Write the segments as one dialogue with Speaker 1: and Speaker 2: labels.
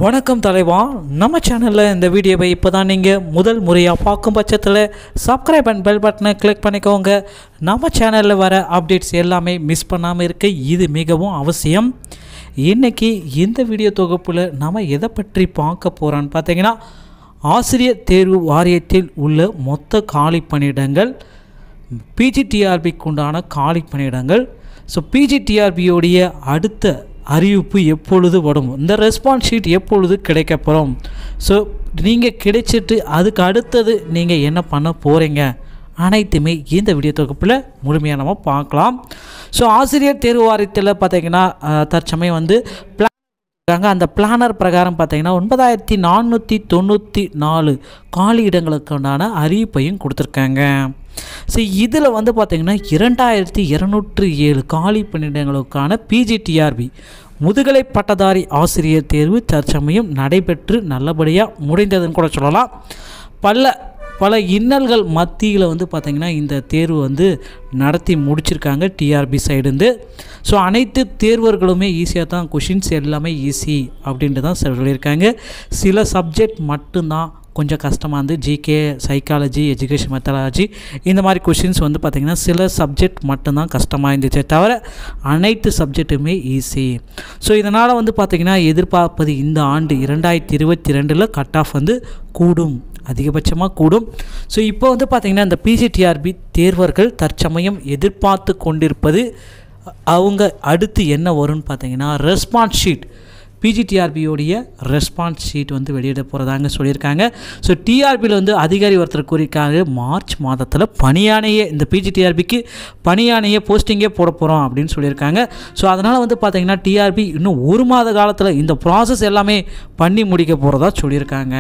Speaker 1: வணக்கம் தலைவா நம்ம சேனலில் இந்த வீடியோவை இப்போ தான் நீங்கள் முதல் முறையாக பார்க்கும் பட்சத்தில் சப்ஸ்கிரைப் அண்ட் பெல் பட்டனை கிளிக் பண்ணிக்கோங்க நம்ம சேனலில் வர அப்டேட்ஸ் எல்லாமே மிஸ் பண்ணாமல் இருக்க இது மிகவும் அவசியம் இன்றைக்கி இந்த வீடியோ தொகுப்பில் நம்ம எதை பற்றி பார்க்க போகிறோன்னு பார்த்தீங்கன்னா ஆசிரியர் தேர்வு வாரியத்தில் உள்ள மொத்த காலி பணியிடங்கள் பிஜிடிஆர்பிக்கு உண்டான காலி பணியிடங்கள் ஸோ பிஜிடிஆர்பியோடைய அடுத்த அறிவிப்பு எப்பொழுது வரும் இந்த ரெஸ்பான்ஸ் ஷீட் எப்பொழுது கிடைக்கப்பெறும் ஸோ நீங்கள் கிடைச்சிட்டு அதுக்கு அடுத்தது நீங்கள் என்ன பண்ண போகிறீங்க அனைத்துமே இந்த வீடியோ தொகுப்பில் முழுமையாக நம்ம பார்க்கலாம் ஸோ ஆசிரியர் தேர்வு வாரியத்தில் பார்த்தீங்கன்னா அஹ், தற்சமயம் வந்து பிளான் இருக்காங்க அந்த பிளானர் பிரகாரம் பார்த்தீங்கன்னா ஒன்பதாயிரத்தி நானூற்றி தொண்ணூற்றி நாலு காலி இடங்களுக்குண்டான அறிவிப்பையும் கொடுத்துருக்காங்க ஸோ இதில் வந்து பார்த்திங்கன்னா இரண்டாயிரத்தி இரநூற்றி ஏழு காலி பணியிடங்களுக்கான பிஜிடிஆர்பி முதுகலை பட்டதாரி ஆசிரியர் தேர்வு தற்சமயம் நடைபெற்று நல்லபடியாக முடிந்ததுன்னு கூட சொல்லலாம் பல பல இன்னல்கள் மத்தியில் வந்து பார்த்திங்கன்னா இந்த தேர்வு வந்து நடத்தி முடிச்சிருக்காங்க டிஆர்பி சைடுந்து ஸோ அனைத்து தேர்வர்களுமே ஈஸியாக தான் கொஷின்ஸ் எல்லாமே ஈஸி அப்படின்ட்டு தான் சொல்லியிருக்காங்க சில சப்ஜெக்ட் மட்டும்தான் கொஞ்சம் கஷ்டமாக இருந்து ஜிகே சைக்காலஜி எஜுகேஷன் மெத்தடாலஜி இந்த மாதிரி கொஷின்ஸ் வந்து பார்த்திங்கன்னா சில சப்ஜெக்ட் மட்டும்தான் கஷ்டமாக இருந்துச்சே தவிர அனைத்து சப்ஜெக்ட்டுமே ஈஸி ஸோ இதனால் வந்து பார்த்திங்கன்னா எதிர்பார்ப்பது இந்த ஆண்டு இரண்டாயிரத்தி இருபத்தி ரெண்டில் கட் ஆஃப் வந்து கூடும் அதிகபட்சமாக கூடும் ஸோ இப்போ வந்து பார்த்திங்கன்னா இந்த பிசிடிஆர்பி தேர்வர்கள் தற்சமயம் எதிர்பார்த்து கொண்டிருப்பது அவங்க அடுத்து என்ன வரும்னு பார்த்தீங்கன்னா ரெஸ்பான்ஸ் ஷீட் பிஜிடிஆர்பியோடைய ரெஸ்பான்ஸ் ஷீட் வந்து வெளியிட போகிறதாங்க சொல்லியிருக்காங்க ஸோ டிஆர்பியில் வந்து அதிகாரி ஒருத்தர் கூறியிருக்காங்க மார்ச் மாதத்தில் பணியானையே இந்த பிஜிடிஆர்பிக்கு பணியானையே போஸ்டிங்கே போட போகிறோம் அப்படின்னு சொல்லியிருக்காங்க ஸோ அதனால் வந்து பார்த்திங்கன்னா டிஆர்பி இன்னும் ஒரு மாத காலத்தில் இந்த ப்ராசஸ் எல்லாமே பண்ணி முடிக்க போகிறதா சொல்லியிருக்காங்க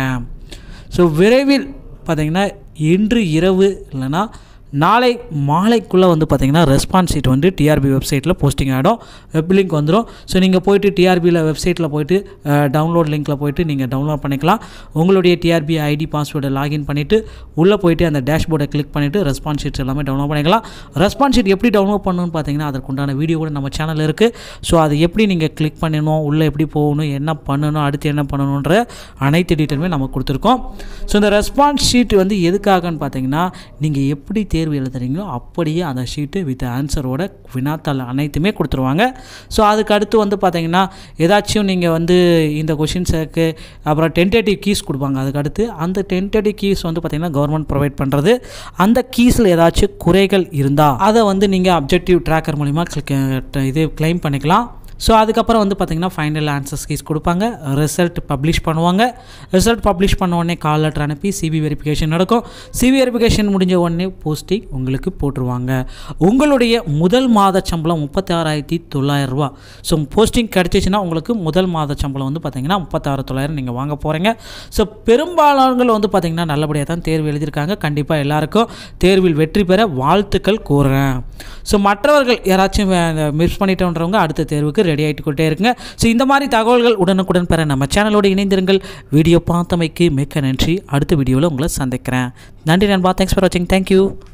Speaker 1: ஸோ விரைவில் பார்த்திங்கன்னா இன்று இரவு இல்லைன்னா நாளை மாலைக்குள்ளே வந்து பார்த்திங்கன்னா ரெஸ்பான்ஸ் ஷீட் வந்து டிஆர்பி வெப்சைட்டில் போஸ்டிங் ஆகிடும் வெப் லிங்க் வந்துடும் ஸோ நீங்கள் போயிட்டு டிஆர்பியில் வெப்சைட்டில் போயிட்டு டவுன்லோட் லிங்க்கில் போயிட்டு நீங்கள் டவுன்லோட் பண்ணிக்கலாம் உங்களுடைய டிஆர்பி ஐடி பாஸ்வேர்டை லாகின் பண்ணிவிட்டு உள்ளே போயிட்டு அந்த டேஷ்போர்டை கிளிக் பண்ணிவிட்டு ரெஸ்பான்ஸ் ஷீட்ஸ் எல்லாமே டவுன்லோட் பண்ணிக்கலாம் ரெஸ்பான்ஸ் ஷீட் எப்படி டவுன்லோட் பண்ணணும்னு பார்த்தீங்கன்னா அதற்குண்டான வீடியோ கூட நம்ம சேனல் இருக்குது ஸோ அதை எப்படி நீங்கள் கிளிக் பண்ணணும் உள்ளே எப்படி போகணும் என்ன பண்ணணும் அடுத்து என்ன பண்ணணுன்ற அனைத்து டீட்டெயிலுமே நம்ம கொடுத்துருக்கோம் ஸோ இந்த ரெஸ்பான்ஸ் ஷீட் வந்து எதுக்காகன்னு பார்த்தீங்கன்னா நீங்கள் எப்படி தேர்வு எழுதுறீங்களோ அப்படியே அந்த ஷீட்டு வித் ஆன்சரோட வினாத்தாள் அனைத்துமே கொடுத்துருவாங்க ஸோ அதுக்கு அடுத்து வந்து பார்த்தீங்கன்னா ஏதாச்சும் நீங்கள் வந்து இந்த கொஷின்ஸுக்கு அப்புறம் டென்டேட்டிவ் கீஸ் கொடுப்பாங்க அதுக்கு அடுத்து அந்த டென்டேட்டிவ் கீஸ் வந்து பார்த்தீங்கன்னா கவர்மெண்ட் ப்ரொவைட் பண்ணுறது அந்த கீஸில் ஏதாச்சும் குறைகள் இருந்தால் அதை வந்து நீங்கள் அப்ஜெக்டிவ் ட்ராக்கர் மூலிமா இது கிளைம் பண்ணிக்கலாம் ஸோ அதுக்கப்புறம் வந்து பார்த்திங்கன்னா ஃபைனல் ஆன்சர்ஸ் கீஸ் கொடுப்பாங்க ரிசல்ட் பப்ளிஷ் பண்ணுவாங்க ரிசல்ட் பப்ளிஷ் பண்ண உடனே கால் லெட்டர் அனுப்பி சிபி வெரிஃபிகேஷன் நடக்கும் சிபி வெரிஃபிகேஷன் முடிஞ்ச உடனே போஸ்டிங் உங்களுக்கு போட்டுருவாங்க உங்களுடைய முதல் மாத சம்பளம் முப்பத்தாறாயிரத்தி தொள்ளாயிரரூபா ஸோ போஸ்டிங் கிடச்சிச்சின்னா உங்களுக்கு முதல் மாத சம்பளம் வந்து பார்த்திங்கன்னா முப்பத்தாறு தொள்ளாயிரம் நீங்கள் வாங்க போகிறீங்க ஸோ பெரும்பாலானவர்கள் வந்து பார்த்திங்கன்னா நல்லபடியாக தான் தேர்வு எழுதியிருக்காங்க கண்டிப்பாக எல்லாருக்கும் தேர்வில் வெற்றி பெற வாழ்த்துக்கள் கூறுறேன் ஸோ மற்றவர்கள் யாராச்சும் மிஸ் பண்ணிட்டோன்றவங்க அடுத்த தேர்வுக்கு ரெடி ஆகிட்டு கொண்டே இருக்குங்க ஸோ இந்த மாதிரி தகவல்கள் உடனுக்குடன் பெற நம்ம சேனலோடு இணைந்திருங்கள் வீடியோ பார்த்தமைக்கு மிக்க நன்றி அடுத்த வீடியோவில் உங்களை சந்திக்கிறேன் நன்றி நண்பா தேங்க்ஸ் ஃபார் வாட்சிங் தேங்க்யூ